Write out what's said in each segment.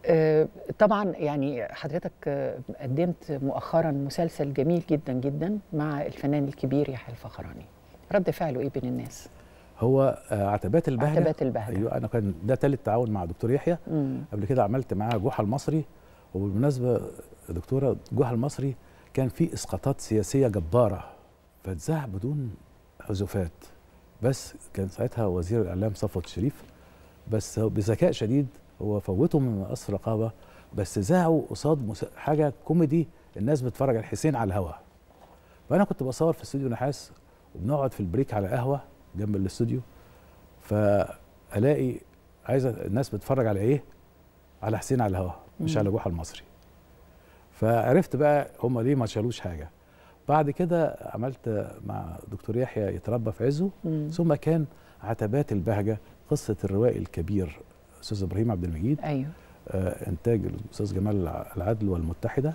آه، طبعا يعني حضرتك آه، قدمت مؤخرا مسلسل جميل جدا جدا مع الفنان الكبير يحيى الفخراني رد فعله ايه بين الناس هو آه، عتبات البهجه عتبات البهجة. ايوه انا كان ده ثالث تعاون مع دكتور يحيى مم. قبل كده عملت معاه جحا المصري وبالمناسبه يا دكتوره جحا المصري كان فيه اسقاطات سياسيه جباره فاتذاع بدون عزوفات بس كان ساعتها وزير الاعلام صفوت الشريف بس هو بذكاء شديد هو فوته من مقص رقابه بس ذاعوا قصاد مس- حاجه كوميدي الناس بتتفرج على الحسين على الهوا فانا كنت بصور في استوديو نحاس وبنقعد في البريك على قهوه جنب الاستوديو فالاقي عايزه الناس بتتفرج على ايه على حسين على الهوا مش مم. على جحا المصري فعرفت بقى هم ليه ما شالوش حاجه بعد كده عملت مع دكتور يحيى يتربى في عزه مم. ثم كان عتبات البهجه قصه الروائي الكبير استاذ ابراهيم عبد المجيد ايوه آه، انتاج الاستاذ جمال العدل والمتحده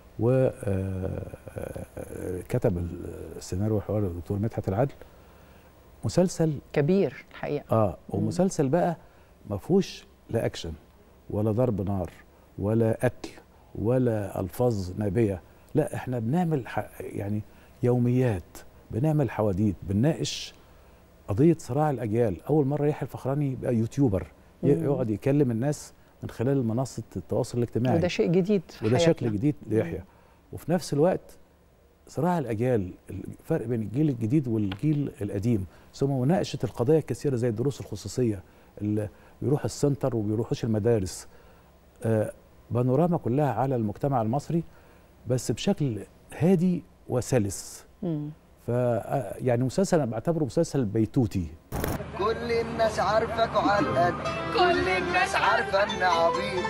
وكتب السيناريو والحوار الدكتور مدحت العدل مسلسل كبير الحقيقه اه ومسلسل بقى ما فيهوش لا اكشن ولا ضرب نار ولا قتل ولا الفاظ نابيه لا احنا بنعمل ح... يعني يوميات بنعمل حواديت بنناقش قضيه صراع الاجيال اول مره يحيى الفخراني يبقى يوتيوبر ي- مم. يقعد يكلم الناس من خلال منصه التواصل الاجتماعي وده شيء جديد في وده حياتنا. شكل جديد ليحيى وفي نفس الوقت صراع الاجيال الفرق بين الجيل الجديد والجيل القديم ثم مناقشه القضايا الكثيره زي الدروس الخصوصيه اللي بيروح السنتر وبيروحوش المدارس آه، بانوراما كلها على المجتمع المصري بس بشكل هادي وسلس مم. ف آه، يعني مسلسل انا بعتبره مسلسل بيتوتي كل الناس عارفك وعلى القد كل الناس عارفه ان عبيط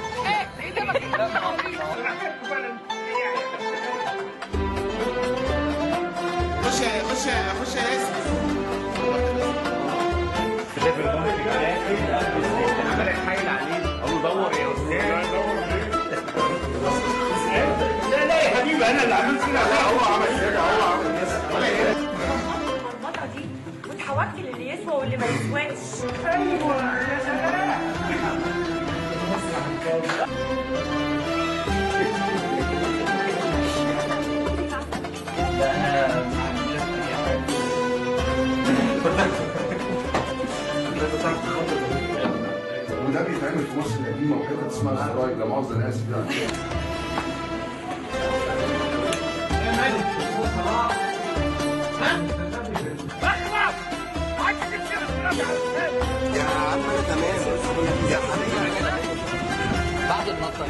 خش يا خش يا خش يا ياسر المرمطه دي وتحولت للي يسوى واللي ما يسواش وده بيتعمل في مصر القديمه وحته اسمها السراي لا مؤاخذه انا اسف يعني يا عم انا تمام يا حبيبي بعد النطه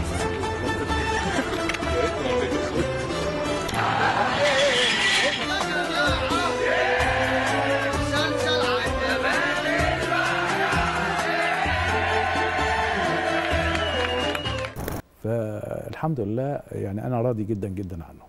فالحمد لله يعني انا راضي جدا جدا عنه